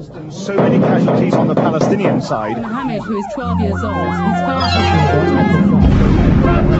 And so many casualties on the Palestinian side. Mohammed, who is 12 years old, his father.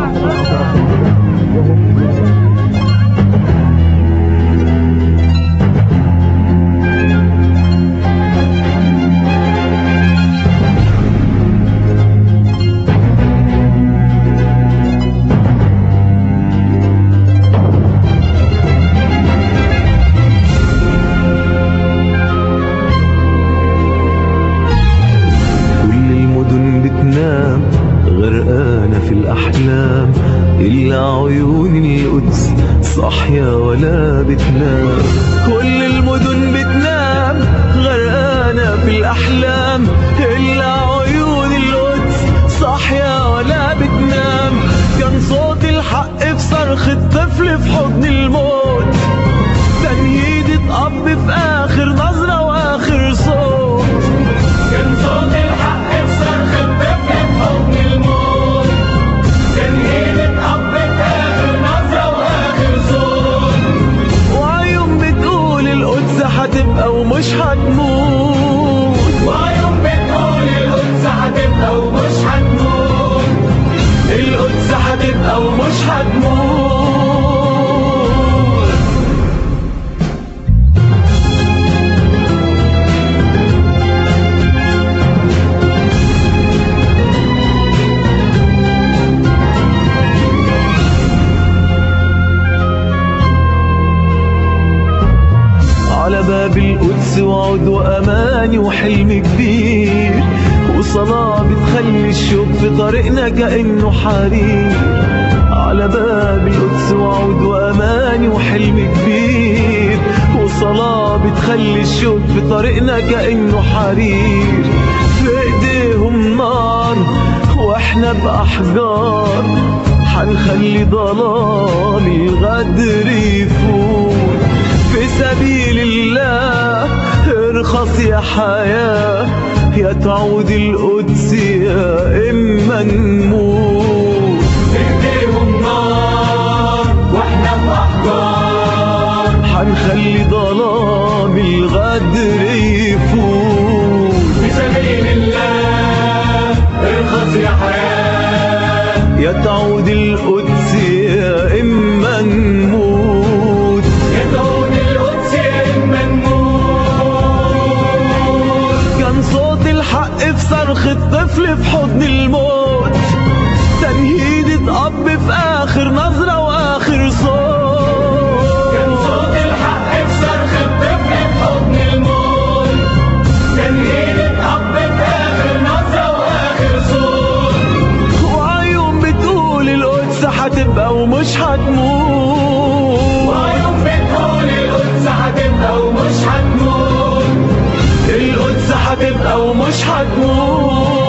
كل المدن بتنام غرقانة في الأحلام إلا عيون القدس صاحية ولا بتنام كل المدن بتنام غرقانة في الأحلام إلا عيون القدس صاحية ولا بتنام كان صوت الحق في صرخ الطفل في حضن الموت تنهيدة أب في آخر نظرة وآخر صوت كان صوت الحق في صرخ الطفل في حضن الموت تنهيدة أب في آخر نظرة وآخر صوت وعيون بتقول القدس هتبقى ومش هتموت وعيون بتقول القدس هتبقى ومش هتموت القدس هتبقى ومش هتموت على باب القدس وعد وأماني وحلم كبير وصلاة بتخلي الشوق في طريقنا كأنه حرير على باب القدس وعد وأماني وحلم كبير وصلاة بتخلي الشوق في طريقنا كأنه حرير في ايديهم نار واحنا بأحجار حنخلي ضلال الغدر يفوت في سبيل الله ارخص يا حياة يا تعود القدس يا إما نموت ايديهم نار واحنا بأحجار حنخلي ظلام الغدر يفوت في سبيل الله ارخص يا حياة يا تعود القدس يا إما نموت يا تعود القدس يا إما نموت كان صوت الحق في صرخ الطفل في حضن الموت تنهيدة أب في آخر نظرة وآخر صوت كان صوت الحق في صرخ الطفل في حضن الموت تنهيدة أب في آخر نظرة وآخر صوت وعيون بتقول القدس هتبقى ومش هتموت وعيون بتقول القدس هتبقى ومش هتموت القدس هتبقى ومش هتموت